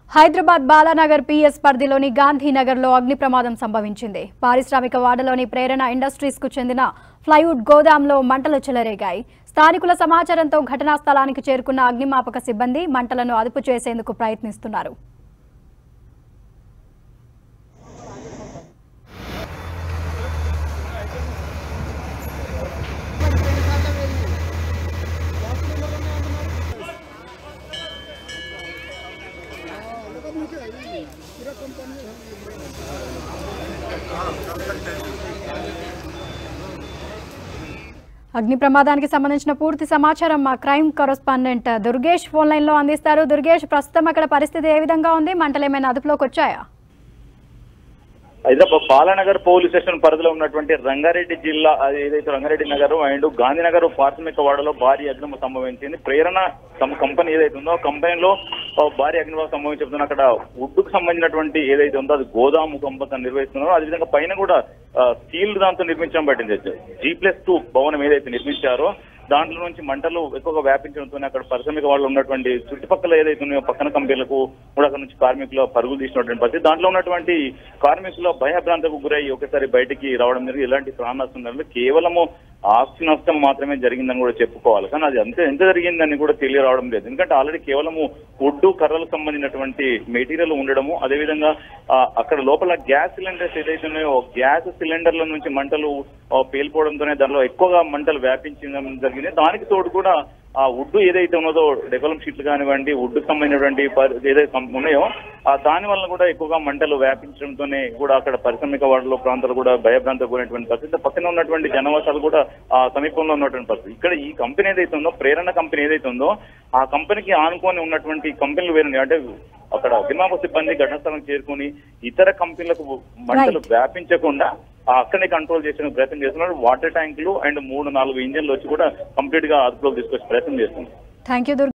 Hyderabad Balanagar PS పరిధిలోని గాంధీనగర్లో అగ్ని ప్రమాదం సంభవించింది పారిశ్రామిక వాడలోని ప్రేరణ ఇండస్ట్రీస్ కు చెందిన ప్లైవుడ్ గోదాంలో మంటలు చెలరేగాయి స్థానికుల సమాచారంతో ఘటనా స్థలానికి చేరుకున్న అగ్నిమాపక సిబ్బంది మంటలను అదుపు చేసేందుకు ప్రయత్నిస్తున్నారు అగ్ని ప్రమాదానికి సంబంధించిన పూర్తి సమాచారం మా crime correspondent Durgesh phone line లో అందిస్తారు దుర్గేష్ ప్రస్తుతం అక్కడ పరిస్థితి ఏ విధంగా ఉంది మంటలు ఏమైనా అదుపులోకి వచ్చాయా హైదరాబాద్ బాలానగర్ పోలీస్ స్టేషన్ పరిధిలో ఉన్నటువంటి రంగారెడ్డి జిల్లా అది ఏదైతే రంగారెడ్డి నగర్ అండ్ గాంధీనగర్ ప్రాథమిక వాడలో భారీ అగ్ని సంభవించింది ప్రేరణ తమ కంపెనీ ఏదైతే ఉందో ఆ కంపెనీలో ఆ, భారీ అగ్నిభావం సంభవించుతుంది అక్కడ వుడ్కు సంబంధించినటువంటి ఏదైతే ఉందో అది గోదాము కంపెనీ నిర్వహిస్తున్నారో అదేవిధంగా పైన కూడా స్టీల్ దాంతో నిర్మించడం పట్టింది జీ ప్లస్ టూ భవనం ఏదైతే నిర్మించారో దాంట్లో నుంచి మంటలు ఎక్కువగా వ్యాపించడంతో అక్కడ పరిశ్రమిక వాళ్ళు ఉన్నటువంటి చుట్టుపక్కల ఏదైతే ఉన్నాయో పక్కన కంపెనీలకు కూడా అక్కడ నుంచి కార్మికులు పరుగులు తీసినటువంటి పరిస్థితి దాంట్లో ఉన్నటువంటి కార్మికులు భయభ్రాంతకు గురై ఒకసారి బయటికి రావడం జరిగింది ఎలాంటి ప్రాణ నష్టం జరగలేదు కేవలము ఆస్తి నష్టం మాత్రమే జరిగిందని కూడా చెప్పుకోవాలి కానీ అది అంతే ఎంత జరిగిందని కూడా తెలియరావడం లేదు ఎందుకంటే ఆల్రెడీ కేవలము ఒడ్డు కర్రలకు సంబంధించినటువంటి మెటీరియల్ ఉండడము అదేవిధంగా ఆ, అక్కడ లోపల గ్యాస్ సిలిండర్స్ ఏదైతే ఉన్నాయో గ్యాస్ సిలిండర్ల నుంచి మంటలు ఆ, పేలిపోవడంతోనే దానిలో ఎక్కువగా మంటలు వ్యాపించడం జరిగింది దానికి తోడు కూడా ఆ వుడ్ ఏదైతే ఉన్నదో డెవలప్ షీట్లు కానివ్వండి వుడ్ సంబంధించినటువంటి పరి- ఏదైతే సం- ఉన్నాయో ఆ దాని వల్ల కూడా ఎక్కువగా మంటలు వ్యాపించడంతోనే కూడా అక్కడ పారిశ్రామిక వాడలో ప్రాంతాలు కూడా భయభ్రాంతకు గురైనటువంటి పరిస్థితి పక్కన ఉన్నటువంటి జనవాసాలు కూడా ఆ సమీపంలో ఉన్నటువంటి పరిస్థితి ఇక్కడ ఈ కంపెనీ ఏదైతే ఉందో ప్రేరణ కంపెనీ ఏదైతే ఉందో ఆ కంపెనీకి ఆనుకొని ఉన్నటువంటి కంపెనీలు వేరే అంటే అక్కడ అగ్నిమాపక సిబ్బంది ఘటనాస్థలం చేరుకొని ఇతర కంపెనీలకు మంటలు వ్యాపించకుండా ఆ అక్కడే కంట్రోల్ చేసిన ప్రయత్నం చేస్తున్నారు వాటర్ ట్యాంకులు అండ్ మూడు నాలుగు ఇంజన్లు వచ్చి కూడా కంప్లీట్ గా అదుపులోకి తీసుకొచ్చే ప్రయత్నం చేస్తున్నారు థ్యాంక్ యూ దుర్గేష్